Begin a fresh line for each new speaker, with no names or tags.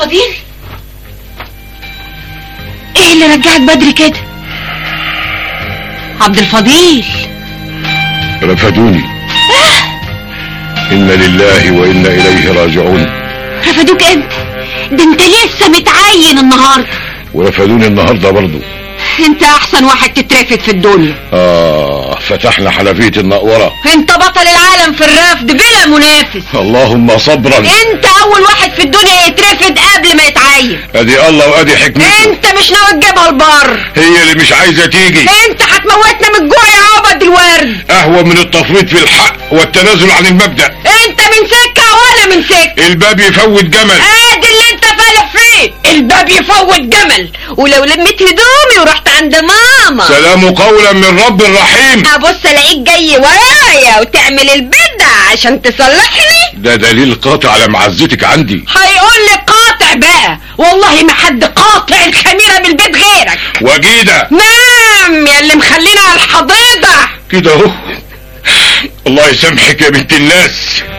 الفضيل ايه اللي رجعك بدري كده عبد الفضيل
رفدوني إن لله وإنا إليه راجعون
رفدوك انت ده انت لسه متعين النهارده
ورفدوني النهاردة برضو
انت احسن واحد تترفد في الدنيا
آه فتحنا حنفية النقورة
انت بطل العالم في الرفض بلا منافس
اللهم صبرا
انت اول واحد في الدنيا يترفد قبل ما يتعين
ادي الله وادي حكمته
انت مش ناوي تجيبها البر
هي اللي مش عايزة تيجي
انت هتموتنا من الجوع يا عبد الورد
اهون من التفويض في الحق والتنازل عن المبدأ
انت من سكة وانا من سكة
الباب يفوت جمل
ادي اللي انت فالح فيه الباب يفوت جمل ولو لميت هدومي ورحت عند ماما
سلام قولا من رب رحيم
ابص الاقيك جاي ورايا وتعمل البدع عشان تصلحني
ده دليل قاطع على معزتك عندي
هيقول لي قاطع بقى والله ما حد قاطع الخميرة من البيت غيرك
وجيدة
نعم يا اللي مخلينا على الحضيضة
كده اهو الله يسامحك يا بنت الناس